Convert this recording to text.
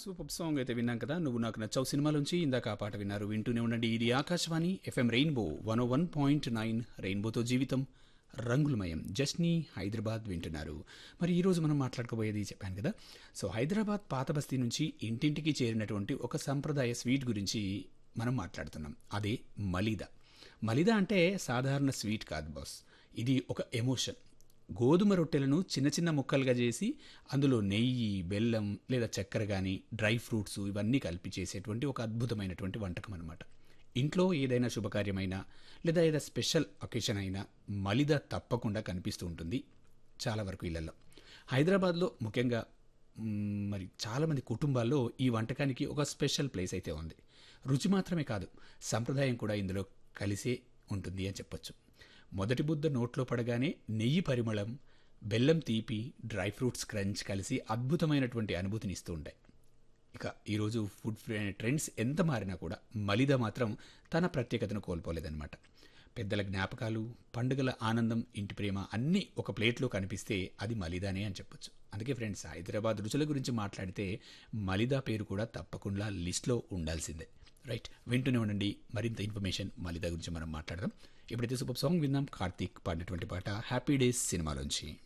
super song అయితే విన్నాం కదా నువ్వు నాకు నచ్చావు సినిమాలోంచి ఇందాక ఆ పాట విన్నారు వింటూనే ఉండండి ఇది Akashvani FM rainbow one O one point nine రెయిన్బోతో జీవితం రంగులమయం జస్ని హైదరాబాద్ వింటున్నారు మరి ఈరోజు మనం మాట్లాడుకోబోయేది చెప్పాను కదా సో హైదరాబాద్ పాత బస్తీ నుంచి ఇంటింటికి చేరినటువంటి ఒక సంప్రదాయ స్వీట్ గురించి మనం మాట్లాడుతున్నాం అదే మలీదా మలిదా అంటే సాధారణ స్వీట్ కాదు బాస్ ఇది ఒక ఎమోషన్ గోధుమ రొట్టెలను చిన్న చిన్న ముక్కలుగా చేసి అందులో నెయ్యి బెల్లం లేదా చక్కెర కానీ డ్రై ఫ్రూట్స్ ఇవన్నీ కలిపి చేసేటువంటి ఒక అద్భుతమైనటువంటి వంటకం అనమాట ఇంట్లో ఏదైనా శుభకార్యమైనా లేదా ఏదైనా స్పెషల్ అకేషన్ అయినా మలిద తప్పకుండా కనిపిస్తూ ఉంటుంది చాలా వరకు ఇళ్లలో హైదరాబాద్లో ముఖ్యంగా మ్, మరి చాలామంది కుటుంబాల్లో ఈ వంటకానికి ఒక స్పెషల్ ప్లేస్ అయితే ఉంది రుచి మాత్రమే కాదు సంప్రదాయం కూడా ఇందులో కలిసే ఉంటుంది అని చెప్పొచ్చు మొదటి బుద్ధ నోట్లో పడగానే నెయ్యి పరిమళం బెల్లం తీపి డ్రై ఫ్రూట్స్ క్రంచ్ కలిసి అద్భుతమైనటువంటి అనుభూతిని ఇస్తూ ఉంటాయి ఇక ఈరోజు ఫుడ్ ఫ్రె- ట్రెండ్స్ ఎంత మారినా కూడా మలిద మాత్రం తన ప్రత్యేకతను కోల్పోలేదన్నమాట పెద్దల జ్ఞాపకాలు పండుగల ఆనందం ఇంటి ప్రేమ అన్నీ ఒక ప్లేట్లో కనిపిస్తే అది మలిదానే అని చెప్పొచ్చు అందుకే ఫ్రెండ్స్ హైదరాబాద్ రుచుల గురించి మాట్లాడితే మలిదా పేరు కూడా తప్పకుండా లిస్ట్లో ఉండాల్సిందే రైట్ వింటూనే ఉండండి మరింత ఇన్ఫర్మేషన్ మలిదా గురించి మనం మాట్లాడదాం ఇప్పుడైతే సూపర్ సాంగ్ విందాం కార్తీక్ పాడినటువంటి పాట హ్యాపీ డేస్ సినిమాలోంచి